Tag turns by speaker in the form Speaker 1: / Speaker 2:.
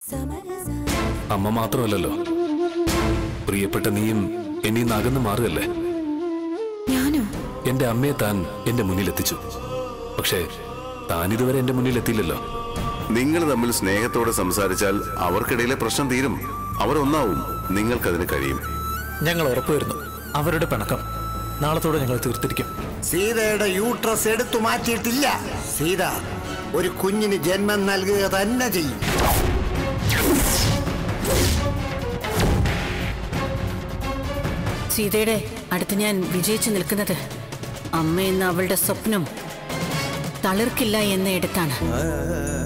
Speaker 1: അമ്മ മാത്രമല്ലല്ലോ പ്രിയപ്പെട്ട നീയും എന്നീ അകന്നു മാറുകല്ലേ
Speaker 2: ഞാനോ
Speaker 1: എന്റെ അമ്മയെ താൻ എന്റെ മുന്നിലെത്തിച്ചു പക്ഷേ താൻ ഇതുവരെ എന്റെ മുന്നിലെത്തിയില്ലല്ലോ
Speaker 3: നിങ്ങൾ തമ്മിൽ സ്നേഹത്തോടെ സംസാരിച്ചാൽ അവർക്കിടയിലെ പ്രശ്നം തീരും അവർ ഒന്നാവും നിങ്ങൾക്കതിന് കഴിയും
Speaker 4: ഞങ്ങൾ ഉറപ്പുവരുന്നു അവരുടെ പിണക്കം നാളത്തോടെ ഞങ്ങൾ തീർത്തിരിക്കും
Speaker 5: സീതയുടെ യൂട്രസ് എടുത്തു മാറ്റിയിട്ടില്ല സീത ഒരു കുഞ്ഞിന് ജന്മം നൽകുക തന്നെ ചെയ്യും
Speaker 2: സീതയുടെ അടുത്ത് ഞാൻ വിജയിച്ചു നിൽക്കുന്നത് അമ്മ എന്ന അവളുടെ സ്വപ്നം തളിർക്കില്ല എന്ന ഇടത്താണ്